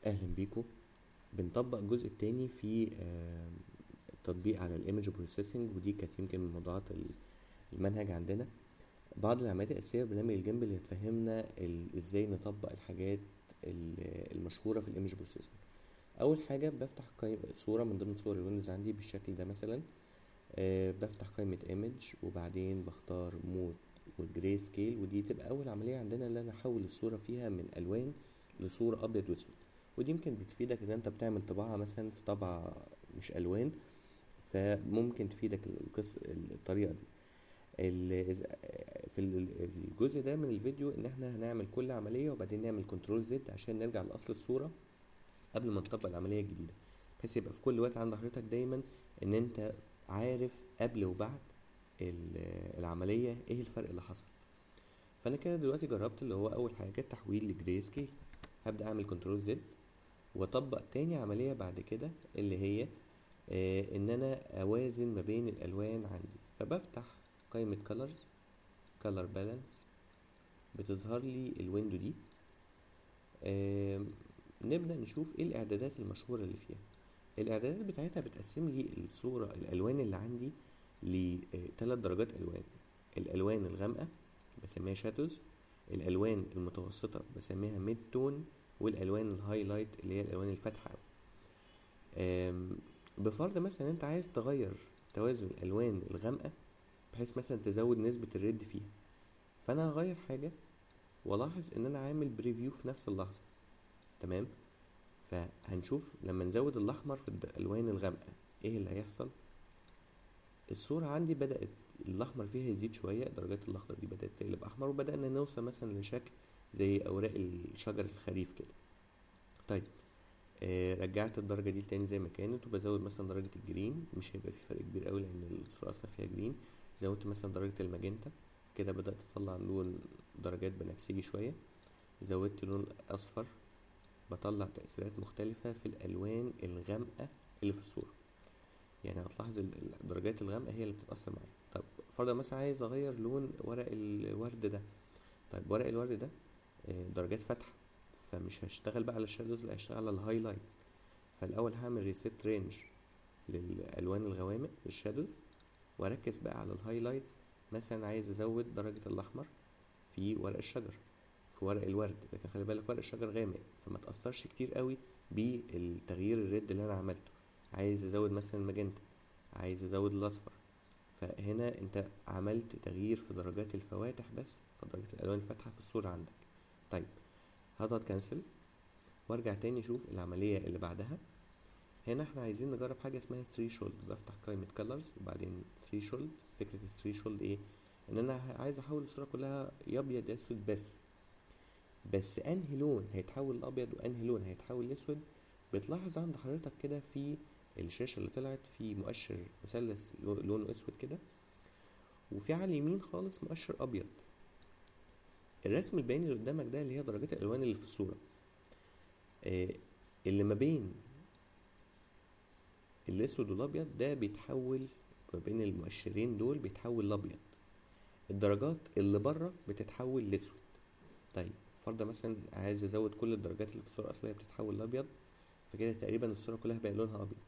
اهلا بيكم بنطبق الجزء التاني في آه، تطبيق على الايمج بروسيسنج ودي كانت يمكن من موضوعات ال- المنهج عندنا بعض العمليات الاساسيه في برنامج الجنب اللي هتفهمنا ال- ازاي نطبق الحاجات ال- المشهوره في الايمج بروسيسنج اول حاجه بفتح قائمة صوره من ضمن صور الويندوز عندي بالشكل ده مثلا آه، بفتح قائمه ايمج وبعدين بختار مود والجراي سكيل ودي تبقى اول عمليه عندنا اللي انا احول الصوره فيها من الوان لصوره ابيض واسود ودي يمكن بتفيدك اذا انت بتعمل طباعه مثلا في طبعه مش الوان فممكن تفيدك القص الطريقه دي ال- إذا- في ال- الجزء ده من الفيديو ان احنا هنعمل كل عمليه وبعدين نعمل كنترول زد عشان نرجع لاصل الصوره قبل ما نطبق العمليه الجديده بحيث يبقى في كل وقت عند حضرتك دايما ان انت عارف قبل وبعد ال- العمليه ايه الفرق اللي حصل فانا كده دلوقتي جربت اللي هو اول حاجه التحويل لجراي سكيل هبدا اعمل كنترول زد واطبق تاني عمليه بعد كده اللي هي آه ان انا اوازن ما بين الالوان عندي فبفتح قائمه colors color balance بتظهر لي الويندو دي آه نبدا نشوف ايه الاعدادات المشهوره اللي فيها الاعدادات بتاعتها بتقسم لي الصوره الالوان اللي عندي لثلاث درجات الوان الالوان الغامقه بسميها شادوز الالوان المتوسطه بسميها ميد تون والالوان الهايلايت اللي هي الالوان الفاتحه أوي. آم، بفرض مثلا انت عايز تغير توازن الالوان الغامقه بحيث مثلا تزود نسبه الريد فيها فانا هغير حاجه والاحظ ان انا عامل بريفيو في نفس اللحظه تمام فهنشوف لما نزود الاحمر في الالوان الغامقه ايه اللي هيحصل الصورة عندي بدأت الأحمر فيها يزيد شوية درجات الأخضر دي بدأت تقلب أحمر وبدأنا نوصل مثلا لشكل زي أوراق الشجر الخريف كده طيب آه رجعت الدرجة دي تاني زي ما كانت وبزود مثلا درجة الجرين مش هيبقى في فرق كبير قوي لأن الصورة أصلا فيها جرين زودت مثلا درجة الماجنتا كده بدأت أطلع لون درجات بنفسجي شوية زودت لون أصفر بطلع تأثيرات مختلفة في الألوان الغامقة اللي في الصورة يعني هتلاحظ ال- ال- الدرجات الغامقة هي اللي بتتأثر معايا طب فرضا مثلا عايز أغير لون ورق الورد ده طيب ورق الورد ده آه، درجات فاتحة فمش هشتغل بقى على الشادوز لا هشتغل على الهايلايت فالأول هعمل ريسيت رينج للألوان الغوامق للشادوز وأركز بقى على الهايلايتس مثلا عايز أزود درجة الأحمر في ورق الشجر في ورق الورد لكن خلي بالك ورق الشجر غامق فما تأثرش كتير قوي بالتغيير الريد اللي أنا عملته عايز ازود مثلا الماجنتا عايز ازود الاصفر فهنا انت عملت تغيير في درجات الفواتح بس في درجة الالوان الفاتحة في الصورة عندك طيب هضغط كنسل وارجع تاني اشوف العملية اللي بعدها هنا احنا عايزين نجرب حاجة اسمها threshold بفتح قائمة colors وبعدين threshold فكرة الثريشولد ايه ان انا ه- عايز احول الصورة كلها يا ابيض يا اسود بس بس انهي لون هيتحول لابيض وانهي لون هيتحول لاسود بتلاحظ عند حضرتك كده في الشاشة اللي طلعت في مؤشر مثلث لو- لونه اسود كده وفي على اليمين خالص مؤشر ابيض الرسم البياني اللي قدامك ده اللي هي درجات الالوان اللي في الصورة آه اللي ما بين الاسود والابيض ده بيتحول ما بين المؤشرين دول بيتحول لابيض الدرجات اللي بره بتتحول لاسود طيب فرضا مثلا عايز ازود كل الدرجات اللي في الصورة الاصلية بتتحول لابيض فكده تقريبا الصورة كلها بقى لونها ابيض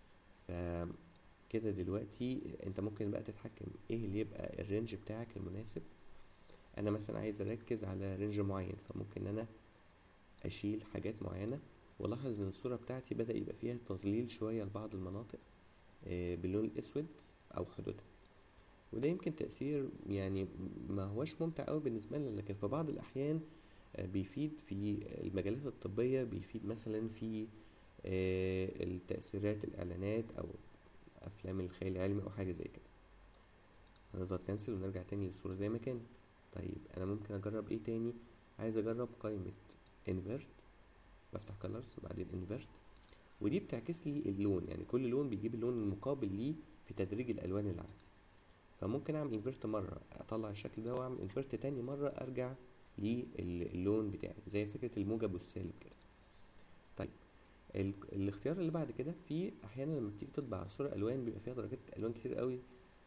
فكده دلوقتي انت ممكن بقى تتحكم ايه اللي يبقى الرينج بتاعك المناسب انا مثلا عايز اركز على رينج معين فممكن انا اشيل حاجات معينة والاحظ ان الصورة بتاعتي بدأ يبقى فيها تظليل شوية لبعض المناطق آه، باللون الاسود او حدودها وده يمكن تأثير يعني ما هوش ممتع قوي بالنسبة لنا لكن في بعض الأحيان آه، بيفيد في المجالات الطبية بيفيد مثلا في آه، التأثيرات الإعلانات أو أفلام الخيال العلمي أو حاجة زي كده هنضغط كنسل ونرجع تاني للصورة زي ما كانت طيب أنا ممكن أجرب إيه تاني عايز أجرب قائمة invert بفتح colors وبعدين invert ودي بتعكس لي اللون يعني كل لون بيجيب اللون المقابل ليه في تدريج الألوان اللي عندي فممكن اعمل انفرت مره اطلع الشكل ده واعمل انفرت تاني مره ارجع للون بتاعي زي فكره الموجب والسالب كده طيب ال... الاختيار اللي بعد كده في احيانا لما بتيجي تطبع على الصوره الوان بيبقى فيها درجات الوان كتير قوي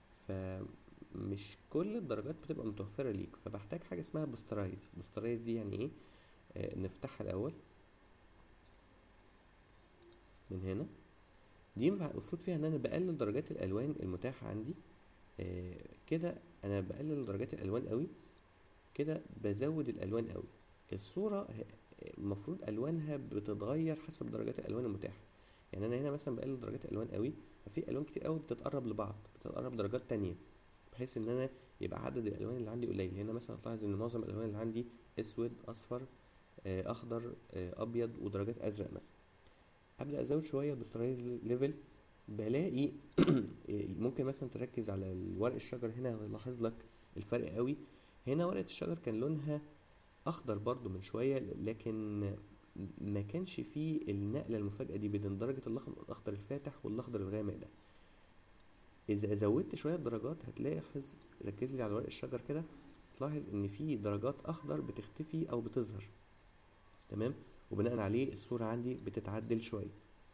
فمش كل الدرجات بتبقى متوفره ليك فبحتاج حاجه اسمها بوسترايز بوسترايز دي يعني ايه آه نفتحها الاول هنا دي ينفع المفروض فيها ان انا بقلل درجات الالوان المتاحه عندي آه كده انا بقلل درجات الالوان قوي كده بزود الالوان قوي الصوره ه- المفروض الوانها بتتغير حسب درجات الالوان المتاحه يعني انا هنا مثلا بقلل درجات الالوان قوي ففي الوان كتير قوي بتتقرب لبعض بتتقرب درجات تانية بحيث ان انا يبقى عدد الالوان اللي عندي قليل هنا مثلا هتلاحظ ان معظم الالوان اللي عندي اسود اصفر آه، اخضر آه، ابيض ودرجات ازرق مثلا ابدا ازود شويه دوسترايز ليفل بلاقي ممكن مثلا تركز على ورق الشجر هنا يلاحظ لك الفرق قوي هنا ورقه الشجر كان لونها اخضر برضو من شويه لكن ما كانش فيه النقله المفاجاه دي بين درجه الأخ- الاخضر الفاتح والاخضر الغامق ده اذا زودت شويه درجات هتلاحظ ركز لي على ورق الشجر كده تلاحظ ان في درجات اخضر بتختفي او بتظهر تمام وبناء عليه الصوره عندي بتتعدل شويه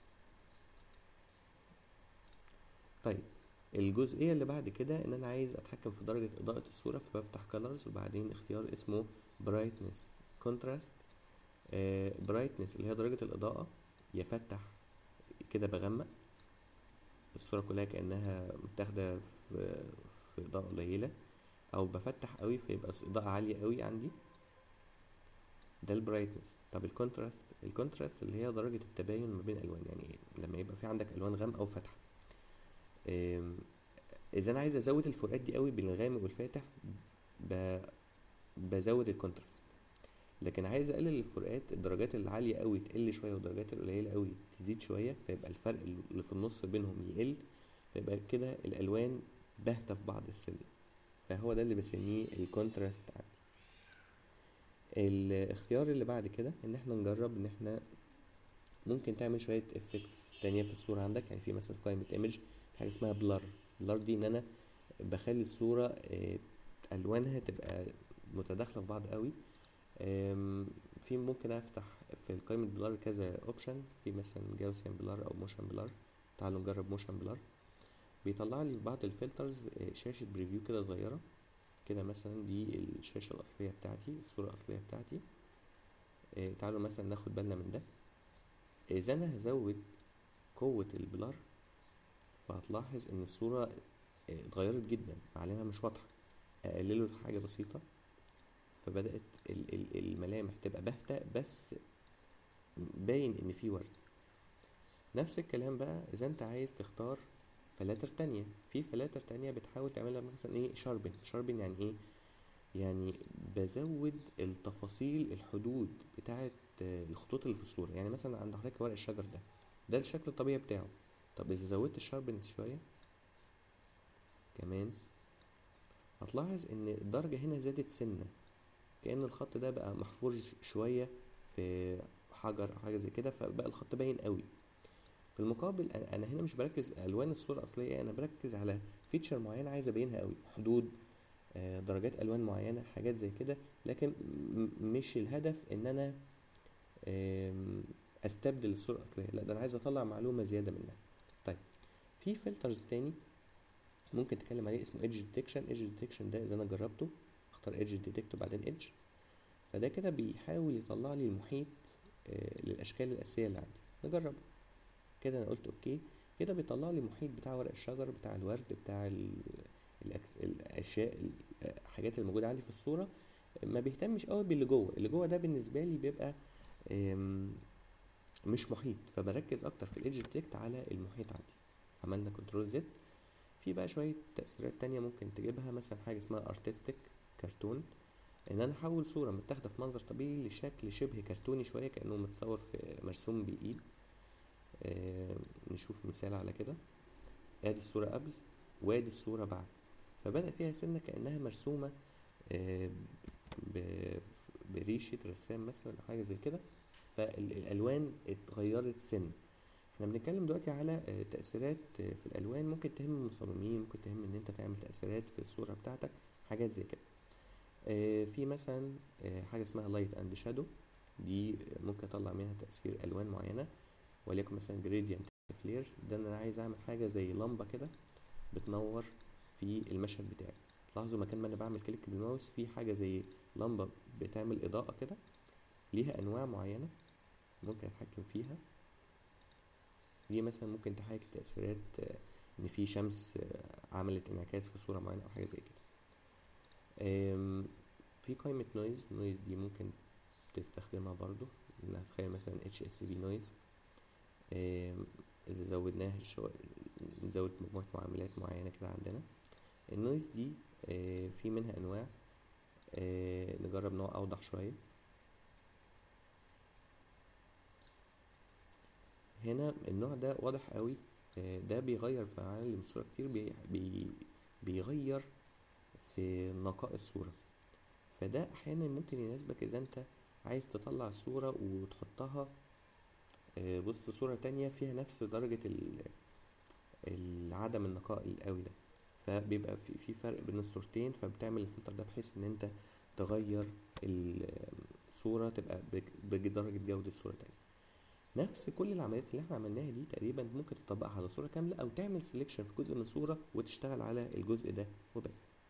طيب الجزئيه اللي بعد كده ان انا عايز اتحكم في درجه اضاءه الصوره فبفتح colors وبعدين اختيار اسمه brightness contrast برايتنس اللي هي درجه الاضاءه يفتح كده بغمق الصوره كلها كانها متاخده في في اضاءه قليله او بفتح قوي فيبقى اضاءه عاليه قوي عندي ده البرايتنس طب الكونتراست الكونتراست اللي هي درجه التباين ما بين الالوان يعني لما يبقى في عندك الوان غامقه وفاتحه أم، اذا انا عايز ازود الفروقات دي قوي بين الغامق والفاتح ب... بزود الكونتراست لكن عايز اقلل الفروقات الدرجات العاليه قوي تقل شويه والدرجات القليله قوي تزيد شويه فيبقى الفرق اللي في النص بينهم يقل فيبقى كده الالوان باهته في بعض السن فهو ده اللي بسميه الكونتراست عندي الاختيار اللي بعد كده ان احنا نجرب ان احنا ممكن تعمل شويه افكتس تانية في الصوره عندك يعني في مثلا في قائمه ايمج حاجه اسمها بلر بلر دي ان انا بخلي الصوره آه، الوانها تبقى متداخله في بعض قوي أم، في ممكن افتح في قائمة بلار كذا اوبشن في مثلا جاوسيان بلار او موشن بلار تعالوا نجرب موشن بلار بيطلع لي في بعض الفلترز آه، شاشة بريفيو كده صغيرة كده مثلا دي الشاشة الأصلية بتاعتي الصورة الأصلية بتاعتي آه، تعالوا مثلا ناخد بالنا من ده إذا أنا هزود قوة البلار فهتلاحظ إن الصورة آه، اتغيرت جدا معالمها مش واضحة أقلله حاجة بسيطة فبدأت ال- ال- الملامح تبقى باهتة بس باين إن في ورد نفس الكلام بقى إذا أنت عايز تختار فلاتر تانية في فلاتر تانية بتحاول تعملها مثلا إيه شاربن شاربن يعني إيه يعني بزود التفاصيل الحدود بتاعة آه، الخطوط اللي في الصورة يعني مثلا عند حضرتك ورق الشجر ده ده الشكل الطبيعي بتاعه طب إذا زودت الشاربنس شوية كمان هتلاحظ إن الدرجة هنا زادت سنة كأن الخط ده بقى محفور ش- شوية في حجر أو حاجة زي كده فبقى الخط باين قوي في المقابل أنا أنا هنا مش بركز ألوان الصورة الأصلية أنا بركز على فيتشر معينة عايز أبينها قوي حدود آه، درجات ألوان معينة حاجات زي كده لكن م- مش الهدف إن أنا آم، أستبدل الصورة الأصلية لا ده أنا عايز أطلع معلومة زيادة منها طيب في فلترز تاني ممكن تتكلم عليه اسمه ايدج ديتكشن ايدج ديتكشن ده اذا انا جربته اختار ايدج ديتكت وبعدين ايدج فده كده بيحاول يطلع لي المحيط آه، للاشكال الاساسيه اللي عندي نجربه كده انا قلت اوكي كده بيطلع لي محيط بتاع ورق الشجر بتاع الورد بتاع ال- الأكس- الاشياء ال- الحاجات اللي موجوده عندي في الصوره ما بيهتمش قوي باللي جوه اللي جوه ده بالنسبه لي بيبقى آم، مش محيط فبركز اكتر في الايدج ديتكت على المحيط عندي عملنا كنترول زد في بقى شوية تأثيرات تانية ممكن تجيبها مثلا حاجة اسمها ارتستيك كرتون ان انا احول صورة متاخدة في منظر طبيعي لشكل شبه كرتوني شوية كأنه متصور في مرسوم بالإيد آه نشوف مثال على كده ادي الصورة قبل وادي الصورة بعد فبدأ فيها سنة كأنها مرسومة آه ب- بريشة رسام مثلا أو حاجة زي كده فالألوان اتغيرت سن احنا بنتكلم دلوقتي على آه، تأثيرات آه، في الألوان ممكن تهم المصممين ممكن تهم إن أنت تعمل تأثيرات في الصورة بتاعتك حاجات زي كده آه، في مثلا آه، حاجة اسمها لايت اند شادو دي ممكن أطلع منها تأثير ألوان معينة وليكن مثلا جريدينت فلير ده إن أنا عايز أعمل حاجة زي لمبة كده بتنور في المشهد بتاعي لاحظوا مكان ما أنا بعمل كليك بالماوس في حاجة زي لمبة بتعمل إضاءة كده ليها أنواع معينة ممكن أتحكم فيها دي مثلا ممكن تحاكي تأثيرات آه، ان في شمس آه، عملت انعكاس في صورة معينة او حاجة زي كده آم، في قائمة نويز نويز دي ممكن تستخدمها برضو نتخيل مثلا HSB نويز إذا زودناها شو... نزود مجموعة معاملات معينة كده عندنا النويز دي آه، في منها أنواع آه، نجرب نوع أوضح شوية هنا النوع ده واضح قوي آه، ده بيغير في عالم الصورة كتير بي... بي... بيغير في نقاء الصورة فده أحيانا ممكن يناسبك إذا أنت عايز تطلع صورة وتحطها آه، وسط صورة تانية فيها نفس درجة ال- العدم النقاء القوي ده فبيبقى في في فرق بين الصورتين فبتعمل الفلتر ده بحيث ان انت تغير الصورة تبقى بج- بدرجة جودة صورة تانية نفس كل العمليات اللي احنا عملناها دي تقريبا ممكن تطبقها على صورة كاملة او تعمل سيلكشن في جزء من صورة وتشتغل على الجزء ده وبس